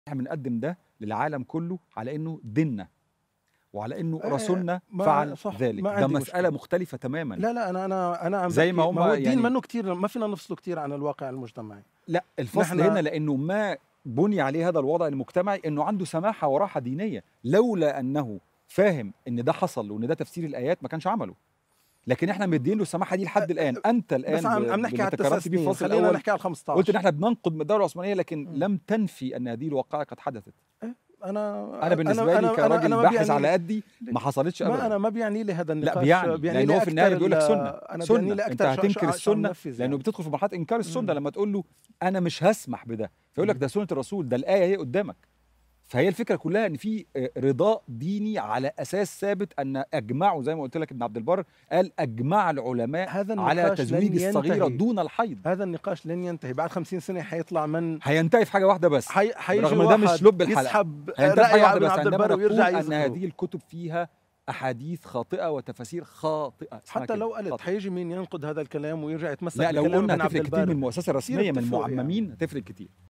احنا بنقدم ده للعالم كله على انه ديننا وعلى انه آه، رسولنا ما- فعل صح، ذلك ما ده عندي مساله مشكلة. مختلفه تماما لا لا انا انا انا عم زي ما بحكي- هم هو الدين يعني- منه كتير ما فينا نفصله كتير عن الواقع المجتمعي لا الفصل نحن- هنا لانه ما بني عليه هذا الوضع المجتمعي انه عنده سماحه وراحه دينيه لولا انه فاهم ان ده حصل وان ده تفسير الايات ما كانش عمله لكن احنا مدين له السماحه دي لحد الان انت الان بس عم, ب- عم نحكي على باللي تكرمت التسع بيه سنين الفصل خلينا الاول نحكي على 15 قلت ان احنا بننقد من الدوله العثمانيه لكن مم. لم تنفي ان هذه الوقائع قد حدثت انا انا بالنسبه لي كراجل ما باحث بيعني على لي- قدي ما حصلتش ما ابدا انا ما بيعني لي هذا النقاش لا بيعني لان هو في النهايه بيقول لك سنه انا سنه بيعني لي انت اكثر هتنكر السنه لانه يعني. بتدخل في مرحله انكار السنه مم. لما تقول له انا مش هسمح بده فيقول لك مم. ده سنه الرسول ده الايه هي قدامك فهي الفكره كلها ان في آه، رضاء ديني على اساس ثابت ان اجمعوا زي ما قلت لك ابن عبد البر قال اجمع العلماء هذا على النقاش تزويج لن الصغيره ينتهي. دون الحيض هذا النقاش لن ينتهي بعد 50 سنه حيطلع من هينتهي في حاجه واحده بس حي... حيجي رغم ده مش واحد لب الحلقة. يسحب هينتهي في راي حاجه ابن واحده بس عبد عندما البر نقول ويرجع ان يذكره هذه الكتب فيها احاديث خاطئه وتفاسير خاطئه اسمها حتى كده، لو قلت خاطئة. حيجي مين ينقد هذا الكلام ويرجع يتمسك لا لو بكلام قلنا ابن عبد هتفرق كتير من البر المؤسسه الرسميه من بيتفقوا يعني. المعممين هتفرق كتير